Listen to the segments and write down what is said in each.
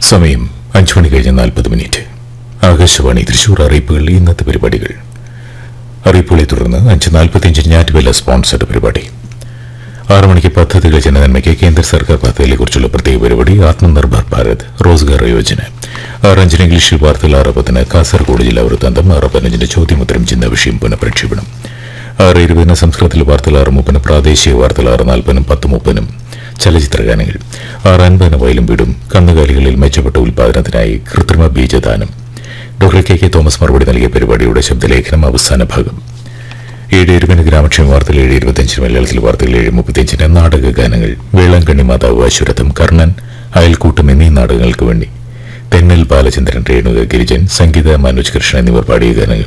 സമയം അഞ്ചു മണി കഴിഞ്ഞ് നാൽപ്പത് മിനിറ്റ് ആകാശവാണി തൃശൂർ അറിയിപ്പുകൾ ഇന്നത്തെ പരിപാടികൾ അറിയിപ്പുകളെ തുടർന്ന് അഞ്ച് നാൽപ്പത്തിയഞ്ചിന് ഞാറ്റുവില സ്പോൺസർഡ് പരിപാടി ആറു മണിക്ക് പദ്ധതികൾ ജനനന്മയ്ക്ക് കേന്ദ്ര സർക്കാർ പദ്ധതികളെക്കുറിച്ചുള്ള പ്രത്യേക പരിപാടി ആത്മനിർഭർ ഭാരത് റോസ്ഗാർ യോജന ആറ് അഞ്ചിന് ഇംഗ്ലീഷിൽ വാർത്തകൾ ആറ് പത്തിന് കാസർഗോഡ് ജില്ലാ വൃത്താന്തം ആറ് പതിനഞ്ചിന് ചോദ്യമുത്തരം ചിന്ത വിഷയം പുനഃപ്രക്ഷേപണം ആറ് ഇരുപതിന് സംസ്കൃതത്തിൽ വാർത്തകൾ ആറ് മുപ്പതിന് പ്രാദേശിക വാർത്തകൾ ആറ് നാൽപ്പതിനും പത്ത് മുപ്പതിനും ചലച്ചിത്ര ഗാനങ്ങൾ ആറ് അൻപതിന് വയലും വീടും കന്നുകാലികളിൽ മെച്ചപ്പെട്ട ഉൽപാദനത്തിനായി കൃത്രിമ ബീജദാനം ഡോക്ടർ കെ കെ തോമസ് മറുപടി നൽകിയ പരിപാടിയുടെ ശബ്ദലേഖനം അവസാന ഭാഗം ഏഴ് ഇരുപതിന് ഗ്രാമക്ഷേമ വാർത്തകൾ ഏഴ് ഇരുപത്തിയഞ്ചിന് മലയാളത്തിൽ വാർത്തകൾ ഏഴ് മുപ്പത്തിയഞ്ചിന് നാടക ഗാനങ്ങൾ വേളാങ്കണ്ണി മാതാവ് അശ്വരഥം കർണൻ അയൽക്കൂട്ടം എന്നീ നാടകങ്ങൾക്ക് വേണ്ടി തെന്നൽ ബാലചന്ദ്രൻ രേണുക ഗിരിജൻ സംഗീത മനോജ് കൃഷ്ണൻ എന്നിവർ പാടിയ ഗാനങ്ങൾ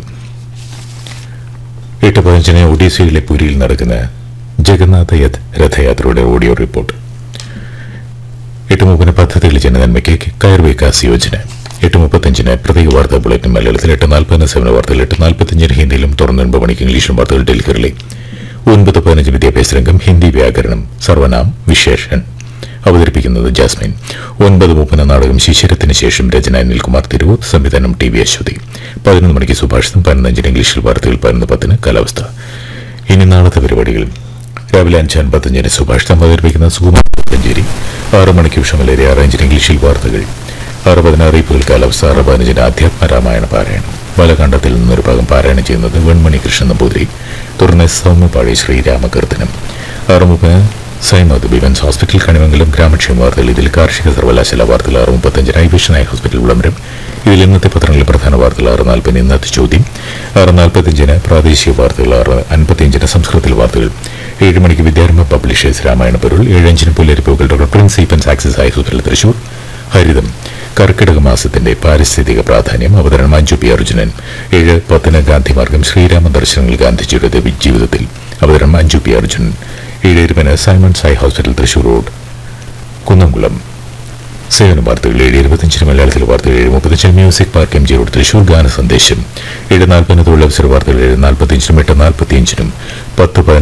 എട്ട് പതിനഞ്ചിന് ഒഡീസയിലെ പുരിയിൽ നടക്കുന്ന ജഗന്നാഥ യഥ് രഥയാത്രയുടെ ഓഡിയോ റിപ്പോർട്ട് എട്ട് മുപ്പതിന് പദ്ധതികൾ ജനനന്മയ്ക്ക് കയർ വികാസ് യോജന എട്ട് മുപ്പത്തഞ്ചിന് പ്രത്യേക വാർത്താ ബുള്ളറ്റിൻ മലയാളത്തിൽ എട്ട് നാൽപ്പതിന് സേവന വാർത്തകൾ എട്ട് നാൽപ്പത്തഞ്ചിന് ഹിന്ദിയിലും തുടർന്ന് ഒൻപത് മണിക്ക് ഇംഗ്ലീഷും വാർത്തകൾ ഡൽഹിയിലെ ഒൻപത് പതിനഞ്ച് വിദ്യാഭ്യാസ രംഗം ഹിന്ദി വ്യാകരണം സർവനാം വിശേഷൻ അവതരിപ്പിക്കുന്നത് ജാസ്മിൻ ഒൻപത് മുപ്പതിന് നാടകം ശിശിരത്തിന് ശേഷം രചന അനിൽകുമാർ തിരുവൂർ സംവിധാനം ടി വി അശ്വതി പതിനൊന്ന് മണിക്ക് സുഭാഷിതം പതിനഞ്ചിന് ഇംഗ്ലീഷിൽ വാർത്തകൾ പതിനൊന്ന് പത്തിന് കാലാവസ്ഥ ഇനി നാളത്തെ പരിപാടികൾ രാവിലെ അഞ്ച് അൻപത്തഞ്ചിന് സുഭാഷിതം അവതരിപ്പിക്കുന്ന സുകുമാർ പഞ്ചേരി ആറ് മണിക്ക് വിഷമലേരി ആറ് അഞ്ചിന് ഇംഗ്ലീഷിൽ വാർത്തകൾ ആറ് പതിന് അറിയിപ്പുകൾ കാലാവസ്ഥ ആറ് പതിനഞ്ചിന് ആധ്യാത്മ രാമായണ പാരായണം ബാലകാണ്ഡത്തിൽ നിന്നൊരു ഭാഗം പാരായണം ചെയ്യുന്നത് വെൺമണി കൃഷ്ണൻ നമ്പൂതിരി തുടർന്ന് സൗമ്യപാടി ശ്രീരാമകീർത്തനം ആറ് മുപ്പതിന് സൈമത് വിമൻസ് ഹോസ്പിറ്റൽ കണിമംഗലം ഗ്രാമക്ഷേമ വാർത്തകൾ ഇതിൽ കാർഷിക സർവകലാശാല വാർത്തകൾ ആറ് മുപ്പത്തഞ്ചിന് ഐവിഷനായ ഹോസ്പിറ്റൽ വിളംബരം ഇതിൽ ഇന്നത്തെ പത്രങ്ങളിലെ പ്രധാന വാർത്തകൾ ആറ് നാൽപ്പതിന് ഇന്നത്തെ ചോദ്യം ആറ് നാൽപ്പത്തിയഞ്ചിന് പ്രാദേശിക വാർത്തകൾ ആറ് അൻപത്തിയഞ്ചിന് സംസ്കൃതത്തിൽ വാർത്തകൾ ഏഴ് മണിക്ക് വിദ്യാരംഭ പബ്ലിഷേഴ്സ് രാമായണ പൊരുൾ ഏഴഞ്ചിന് പുല്ലരിപ്പുകൾ doctor prince Eapen's axis high hospital Thrissur ഹരിതം കർക്കിടക മാസത്തിന്റെ പാരിസ്ഥിതിക പ്രാധാന്യം അവതരണം മഞ്ജു പി അർജുനൻ ഏഴ് പത്തിന് ഗാന്ധിമാർഗം ശ്രീരാമ ദർശനങ്ങൾ ഗാന്ധിജിയുടെ ദവി- ജീവിതത്തിൽ അവതരണം മഞ്ജു പി അർജുനൻ ഏഴ് ഇരുപതിന് Simon Sai hospital Thrissur road Kunnamkulam സേവന വാർത്തകൾ ഏഴ് ഇരുപത്തിയഞ്ചിന് മലയാളത്തിൽ വാർത്തകൾ ഏഴ് മുപ്പത്തഞ്ചിന് music park M G road Thrissur ഗാന സന്ദേശം ഏഴ് നാൽപ്പതിന് തൊഴിലവസര വാർത്തകൾ ഏഴ് നാൽപ്പത്തിയഞ്ചിനും എട്ട് നാൽപ്പത്തിയഞ്ചിനും പത്ത് പതിനഞ്ച്